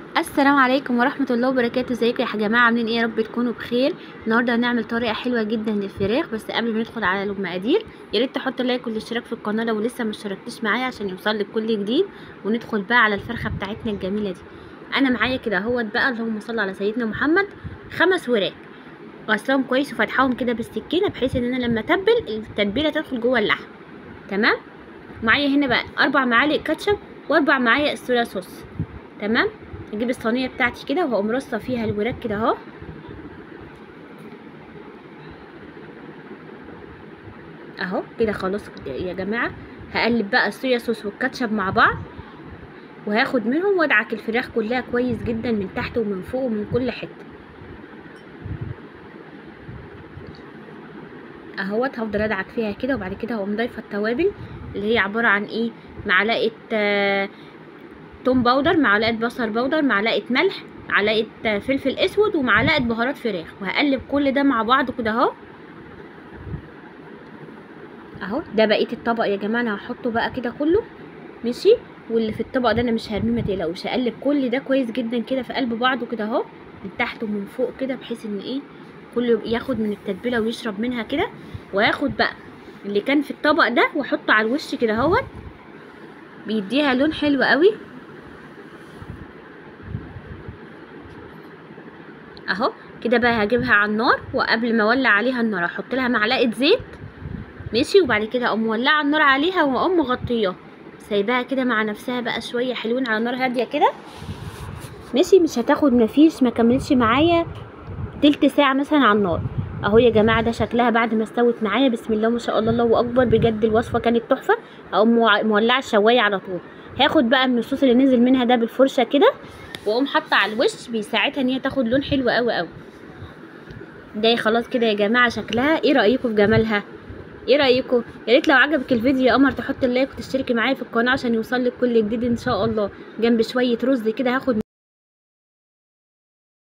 السلام عليكم ورحمة الله وبركاته ازيكم يا جماعة عاملين ايه يا رب تكونوا بخير النهاردة هنعمل طريقة حلوة جدا للفراخ بس قبل ما ندخل على المقادير يا ريت تحط لايك والاشتراك في القناة لو لسه ما اشتركتش معايا عشان يوصلك كل جديد وندخل بقى على الفرخة بتاعتنا الجميلة دي انا معايا كده اهوت بقى اللهم صل على سيدنا محمد خمس وراك غسلهم كويس وفتحهم كده بالسكينة بحيث ان انا لما اتبل التتبيلة تدخل جوه اللحم تمام معايا هنا بقى اربع معالق كاتشب واربع معالق صويا صوص تمام اجيب الصينيه بتاعتي كده وهقوم رصه فيها الوراك كده اهو اهو كده خلاص يا جماعه هقلب بقى الصويا صوص والكاتشب مع بعض وهاخد منهم وادعك الفراخ كلها كويس جدا من تحت ومن فوق ومن كل حته اهوت هفضل ادعك فيها كده وبعد كده هقوم ضايفه التوابل اللي هي عباره عن ايه معلقه آه توم باودر معلقه بصل باودر معلقه ملح معلقه فلفل اسود ومعلقه بهارات فراخ وهقلب كل ده مع بعض كده اهو اهو ده بقيه الطبق يا جماعه انا هحطه بقى كده كله ماشي واللي في الطبق ده انا مش هرميه ما تقلقوش هقلب كل ده كويس جدا كده في قلب بعضه كده اهو من تحت ومن فوق كده بحيث ان ايه كله ياخد من التتبيله ويشرب منها كده وهاخد بقى اللي كان في الطبق ده واحطه على الوش كده اهوت بيديها لون حلو قوي اهو كده بقى هجيبها على النار وقبل ما اولع عليها النار احط لها معلقه زيت ماشي وبعد كده اقوم مولعه النار عليها واقوم مغطياها سايباها كده مع نفسها بقى شويه حلوين على نار هاديه كده ماشي مش هتاخد مفيش ما كملش معايا تلت ساعه مثلا على النار اهو يا جماعه ده شكلها بعد ما استوت معايا بسم الله ما شاء الله الله اكبر بجد الوصفه كانت تحفه اقوم مولعه الشوايه على طول هاخد بقى من الصوص اللي نزل منها ده بالفرشه كده واقوم حاطه على الوش بيساعدها ان هي تاخد لون حلو قوي قوي ده خلاص كده يا جماعه شكلها ايه رايكم في جمالها ايه رايكم يا ريت لو عجبك الفيديو يا قمر تحط اللايك وتشتركي معايا في القناه عشان يوصلك كل جديد ان شاء الله جنب شويه رز كده هاخد